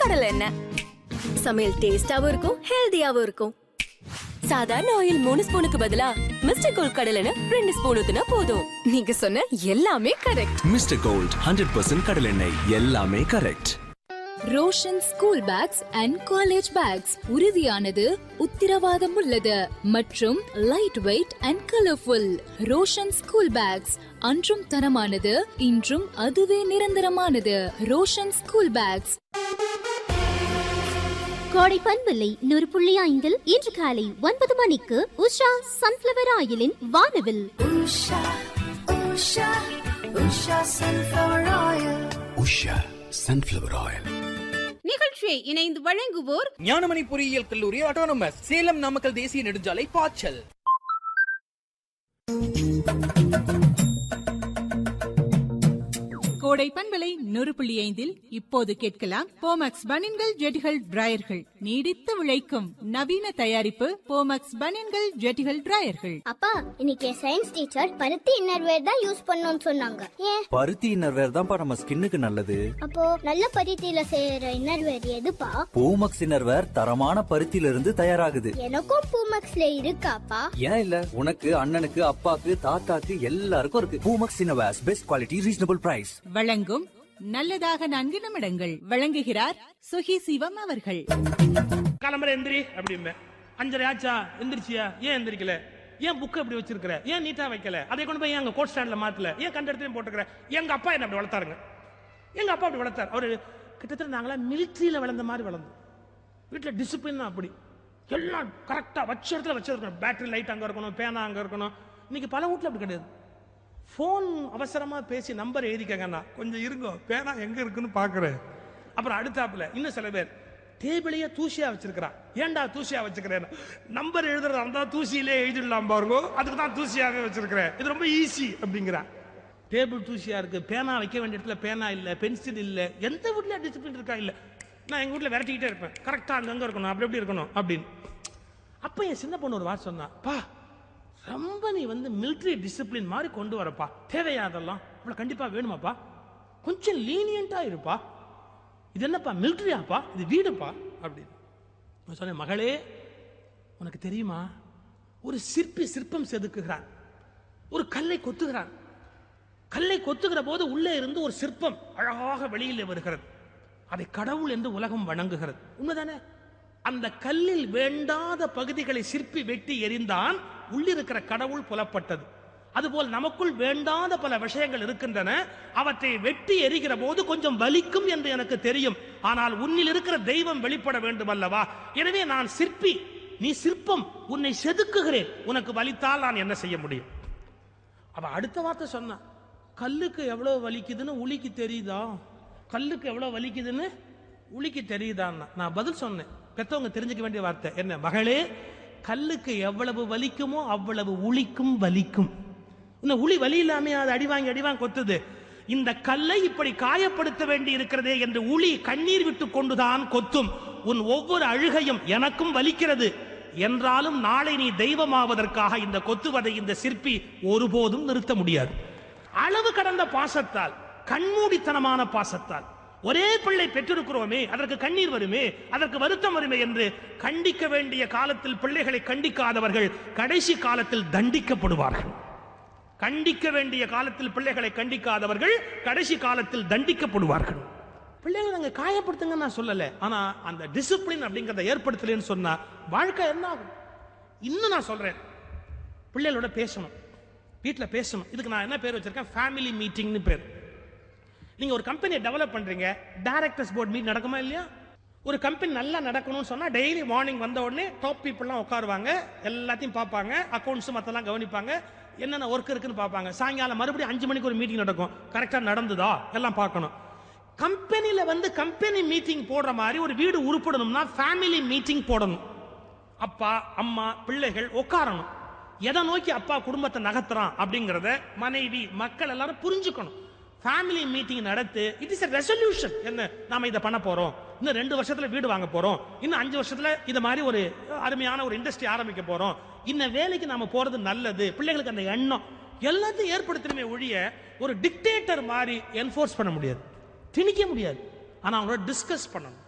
கடலை எண்ணெய் சமையல் டேஸ்டாவும் இருக்கும் ஹெல்தியாவும் இருக்கும் சாதாரண ஆயில் மூணு ஸ்பூனுக்கு பதிலா மிஸ்டர் கோல்ட் கடலை எண்ணெய் ரெண்டு ஸ்பூன் ஊத்துனா போதும் நீங்க சொன்ன எல்லாமே correct mister gold hundred percent கடலெண்ணெய் எல்லாமே correct Roshan school bags and college bags உறுதியானது உத்திரவாதம் உள்ளது மற்றும் light weight and colourful Roshan school bags அன்றும் தரமானது இன்றும் அதுவே நிரந்தரமானது ரோஷன் ஸ்கூல் பேக்ஸ் கோடை பண்பில்லை நூறு புள்ளி ஐந்தில் இன்று காலை ஒன்பது மணிக்கு உஷா சன்ஃபிளவர் ஆயிலின் வானவில் உஷா சன்ஃப்ளவர் ஆயில் நிகழ்ச்சியை இணைந்து வழங்குவோர் ஞானமணி பொறியியல் கல்லூரி ஆட்டோனமஸ் சேலம் நாமக்கல் தேசிய நெடுஞ்சாலை பாய்ச்சல் கோடை பண்பலை நூறு புள்ளி ஐந்தில் இப்போது கேட்கலாம் போமக்ஸ் பனின்கள் ஜெட்டிகள் டிராயர்கள் நீடித்து உழைக்கும் நவீன தயாரிப்பு போமக்ஸ் பனின்கள் ஜெட்டிகள் டிராயர்கள் அப்பா இன்னைக்கு சயின்ஸ் டீச்சர் பருத்தி இன்னர்வேர் தான் யூஸ் பண்ணணும்னு சொன்னாங்க ஏன் பருத்தி இன்னர்வேர் தான்ப்பா நம்ம ஸ்கின்னுக்கு நல்லது அப்போ நல்ல பருத்தியில செய்யற இன்னர்வேர் எதுப்பா பூமக்ஸ் இன்னர்வேர் தரமான பருத்தியில இருந்து தயாராகுது எனக்கும் பூமக்ஸ்ல இருக்காப்பா ஏன் இல்ல உனக்கு அண்ணனுக்கு அப்பாக்கு தாத்தாக்கு எல்லாருக்கும் இருக்கு Poomex innerwears best quality reasonable price வழங்கும் நல்லதாக நான்கு நிமிடங்கள் வழங்குகிறார் சுகி சிவம் அவர்கள் கிளம்புற எந்திரி அப்படிம்பேன் அஞ்சரை ஆச்சா எந்திரிச்சியா ஏன் எந்திரிக்கல ஏன் புக் இப்படி வச்சிருக்கிற ஏன் நீட்டா வைக்கல அதை கொண்டு போய் எங்க கோட் ஸ்டாண்ட்ல மாத்தல ஏன் கண்ட இடத்துலயும் போட்டுக்கிற எங்க அப்பா என்ன அப்படி வளர்த்தாருங்க எங்க அப்பா அப்படி வளர்த்தாரு அவரு கிட்டத்தட்ட நாங்களாம் மிலிட்ரியில வளர்ந்த மாதிரி வளர்ந்தோம் வீட்டில் டிசிப்ளின் அப்படி எல்லாம் கரெக்டாக வச்ச இடத்துல வச்சிருக்கணும் பேட்டரி லைட் அங்கே இருக்கணும் பேனா அங்கே இருக்கணும் இன்னைக்கு பல வீட்டில் அப்படி கிடையாது ஃபோன் அவசரமாக பேசி நம்பர் எழுதிக்கங்கண்ணா கொஞ்சம் இருங்கோ பேனா எங்கே இருக்குன்னு பார்க்குறேன் அப்புறம் அடுத்தாப்புல இன்னும் சில பேர் டேபிளையே தூசியாக வச்சிருக்கிறான் ஏன்டா தூசியாக வச்சுக்கிறேன் நம்பர் எழுதுறதா இருந்தால் தூசியிலே எழுதிடலாம் பாருங்க அதுக்கு தான் தூசியாகவே வச்சிருக்கிறேன் இது ரொம்ப ஈஸி அப்படிங்கிறான் டேபிள் தூசியாக இருக்கு பேனா வைக்க வேண்டிய இடத்துல பேனா இல்லை பென்சில் இல்லை எந்த வீட்டில் டிசிப்ளின் இருக்கா இல்லை நான் எங்கள் வீட்டில் விரட்டிக்கிட்டே இருப்பேன் கரெக்டாக அங்கங்கே இருக்கணும் அப்படி எப்படி இருக்கணும் அப்படின்னு அப்போ என் சின்ன பொண்ணு ஒரு வார்த்தை சொன்னா பா ரொம்ப நீ வந்து மிலிட்ரி டிசிப்ளின் மாதிரி கொண்டு வரப்பா தேவையா அதெல்லாம் அவ்வளோ கண்டிப்பாக வேணுமாப்பா கொஞ்சம் லீனியண்ட்டாக இருப்பா இது என்னப்பா மிலிட்ரியாப்பா இது வீடுப்பா அப்படின்னு நான் சொன்னேன் மகளே உனக்கு தெரியுமா ஒரு சிற்பி சிற்பம் செதுக்குகிறான் ஒரு கல்லை கொத்துகிறான் கல்லை கொத்துகிற போது உள்ளே இருந்து ஒரு சிற்பம் அழகாக வெளியிலே வருகிறது அதை கடவுள் என்று உலகம் வணங்குகிறது உண்மைதானே அந்த கல்லில் வேண்டாத பகுதிகளை சிற்பி வெட்டி எறிந்தான் உள்ளிருக்கிற கடவுள் புலப்பட்டது அதுபோல் நமக்குள் வேண்டாத பல விஷயங்கள் இருக்கின்றன அவற்றை வெட்டி எறிகிற போது கொஞ்சம் வலிக்கும் என்று எனக்கு தெரியும் ஆனால் உன்னில் இருக்கிற தெய்வம் வெளிப்பட வேண்டும் அல்லவா எனவே நான் சிற்பி நீ சிற்பம் உன்னை செதுக்குகிறேன் உனக்கு வலித்தால் நான் என்ன செய்ய முடியும் அவ அடுத்த வார்த்தை சொன்னான் கல்லுக்கு எவ்வளவு வலிக்குதுன்னு உளிக்கு தெரியுதா கல்லுக்கு எவ்வளவு வலிக்குதுன்னு உளிக்கு தெரியுதான்னா நான் பதில் சொன்னேன் பெத்தவங்க தெரிஞ்சுக்க வேண்டிய வார்த்தை என்ன மகளே கல்லுக்கு எவ்வளவு வலிக்குமோ அவ்வளவு உளிக்கும் வலிக்கும் இன்னும் உளி வலி இல்லாம அது அடி வாங்கி அடி வாங்கி கொத்துது இந்த கல்லை இப்படி காயப்படுத்த வேண்டி இருக்கிறதே என்று உளி கண்ணீர் விட்டு கொண்டுதான் கொத்தும் உன் ஒவ்வொரு அழுகையும் எனக்கும் வலிக்கிறது என்றாலும் நாளை நீ தெய்வமாவதற்காக இந்த கொத்துவதை இந்த சிற்பி ஒருபோதும் நிறுத்த முடியாது அளவு கடந்த பாசத்தால் கண்மூடித்தனமான பாசத்தால் ஒரே பிள்ளை பெற்றிருக்கிறோமே அதற்கு கண்ணீர் வருமே அதற்கு வருத்தம் வருமே என்று கண்டிக்க வேண்டிய காலத்தில் பிள்ளைகளை கண்டிக்காதவர்கள் கடைசி காலத்தில் தண்டிக்கப்படுவார்கள் கண்டிக்க வேண்டிய காலத்தில் பிள்ளைகளை கண்டிக்காதவர்கள் கடைசி காலத்தில் தண்டிக்கப்படுவார்கள் பிள்ளைகளை நாங்க காயப்படுத்துங்க நான் சொல்லல ஆனா அந்த டிசிப்ளின் அப்படிங்கறத ஏற்படுத்தலன்னு சொன்னா வாழ்க்கை என்ன ஆகும் இன்னும் நான் சொல்றேன் பிள்ளைகளோட பேசணும் வீட்டில் பேசணும் இதுக்கு நான் என்ன பேர் வச்சிருக்கேன் ஃபேமிலி மீட்டிங்னு பேர் நீங்க ஒரு கம்பெனியை டெவலப் பண்றீங்க டைரக்டர்ஸ் போர்ட் மீட் நடக்குமா இல்லையா ஒரு கம்பெனி நல்லா நடக்கணும்னு சொன்னா டெய்லி மார்னிங் வந்த உடனே டாப் பீப்புள்லாம் உட்காருவாங்க எல்லாத்தையும் பார்ப்பாங்க அக்கௌண்ட்ஸ் மற்றெல்லாம் கவனிப்பாங்க என்னென்ன ஒர்க் இருக்குன்னு பார்ப்பாங்க சாயங்காலம் மறுபடியும் அஞ்சு மணிக்கு ஒரு மீட்டிங் நடக்கும் கரெக்டாக நடந்ததா எல்லாம் பார்க்கணும் கம்பெனியில வந்து கம்பெனி மீட்டிங் போடுற மாதிரி ஒரு வீடு உருப்படணும்னா ஃபேமிலி மீட்டிங் போடணும் அப்பா அம்மா பிள்ளைகள் உட்காரணும் எதை நோக்கி அப்பா குடும்பத்தை நகர்த்துறான் அப்படிங்கிறத மனைவி மக்கள் எல்லாரும் புரிஞ்சுக்கணும் ஃபேமிலி மீட்டிங் நடத்து இட் இஸ் a ரெசல்யூஷன் என்ன நாம இதை பண்ண போறோம் இன்னும் ரெண்டு வருஷத்துல வீடு வாங்க போறோம் இன்னும் அஞ்சு வருஷத்துல இது மாதிரி ஒரு அருமையான ஒரு இண்டஸ்ட்ரி ஆரம்பிக்க போறோம் இந்த வேலைக்கு நாம போறது நல்லது பிள்ளைகளுக்கு அந்த எண்ணம் எல்லாத்தையும் ஏற்படுத்தணுமே ஒழிய ஒரு டிக்டேட்டர் மாதிரி என்ஃபோர்ஸ் பண்ண முடியாது திணிக்க முடியாது ஆனா அவங்களோட டிஸ்கஸ் பண்ணணும்